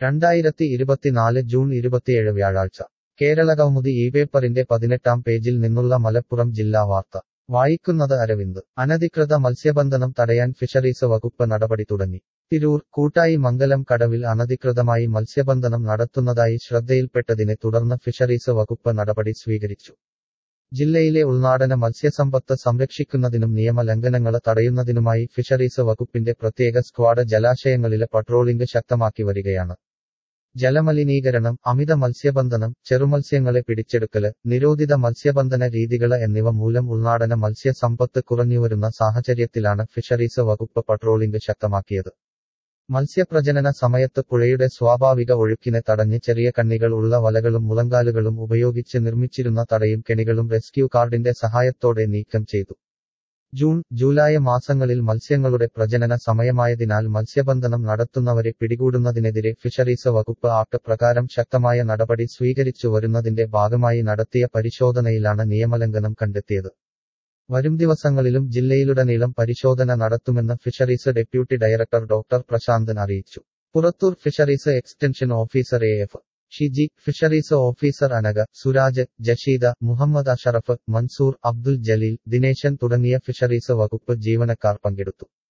രണ്ടായിരത്തി ഇരുപത്തിനാല് ജൂൺ ഇരുപത്തിയേഴ് വ്യാഴാഴ്ച കേരളകൗമുദി ഈ പേപ്പറിന്റെ പതിനെട്ടാം പേജിൽ നിന്നുള്ള മലപ്പുറം ജില്ലാ വാർത്ത വായിക്കുന്നത് അരവിന്ദ് അനധികൃത മത്സ്യബന്ധനം തടയാൻ ഫിഷറീസ് വകുപ്പ് നടപടി തുടങ്ങി തിരൂർ കൂട്ടായി മംഗലം കടവിൽ അനധികൃതമായി മത്സ്യബന്ധനം നടത്തുന്നതായി ശ്രദ്ധയിൽപ്പെട്ടതിനെ തുടർന്ന് ഫിഷറീസ് വകുപ്പ് നടപടി സ്വീകരിച്ചു ജില്ലയിലെ ഉൾനാടന മത്സ്യസമ്പത്ത് സംരക്ഷിക്കുന്നതിനും നിയമലംഘനങ്ങള് തടയുന്നതിനുമായി ഫിഷറീസ് വകുപ്പിന്റെ പ്രത്യേക സ്ക്വാഡ് ജലാശയങ്ങളിലെ പട്രോളിംഗ് ശക്തമാക്കി വരികയാണ് ജലമലിനീകരണം അമിത മത്സ്യബന്ധനം ചെറുമത്സ്യങ്ങളെ പിടിച്ചെടുക്കല് നിരോധിത മത്സ്യബന്ധന രീതികള് എന്നിവ മൂലം ഉൾനാടന മത്സ്യസമ്പത്ത് കുറഞ്ഞുവരുന്ന സാഹചര്യത്തിലാണ് ഫിഷറീസ് വകുപ്പ് പട്രോളിംഗ് ശക്തമാക്കിയത് മത്സ്യപ്രജനന സമയത്ത് പുഴയുടെ സ്വാഭാവിക ഒഴുക്കിനെ തടഞ്ഞ് ചെറിയ കണ്ണികൾ ഉള്ള വലകളും മുളങ്കാലുകളും ഉപയോഗിച്ച് നിർമ്മിച്ചിരുന്ന തടയും കെണികളും റെസ്ക്യൂ കാർഡിന്റെ സഹായത്തോടെ നീക്കം ചെയ്തു ജൂൺ ജൂലൈ മാസങ്ങളിൽ മത്സ്യങ്ങളുടെ പ്രജനന സമയമായതിനാൽ മത്സ്യബന്ധനം നടത്തുന്നവരെ പിടികൂടുന്നതിനെതിരെ ഫിഷറീസ് വകുപ്പ് ആക്ട് പ്രകാരം ശക്തമായ നടപടി സ്വീകരിച്ചു വരുന്നതിന്റെ ഭാഗമായി നടത്തിയ പരിശോധനയിലാണ് നിയമലംഘനം കണ്ടെത്തിയത് വരും ദിവസങ്ങളിലും ജില്ലയിലുടനീളം പരിശോധന നടത്തുമെന്ന് fisheries deputy director doctor Prasanthan അറിയിച്ചു Purathur fisheries extension officer A F Shiji fisheries officer Anaka Suraj Jasheeda Muhammad Ashraf Mansoor Abdul Jaleel Dineshan തുടങ്ങിയ ഫിഷറീസ് വകുപ്പ് ജീവനക്കാർ പങ്കെടുത്തു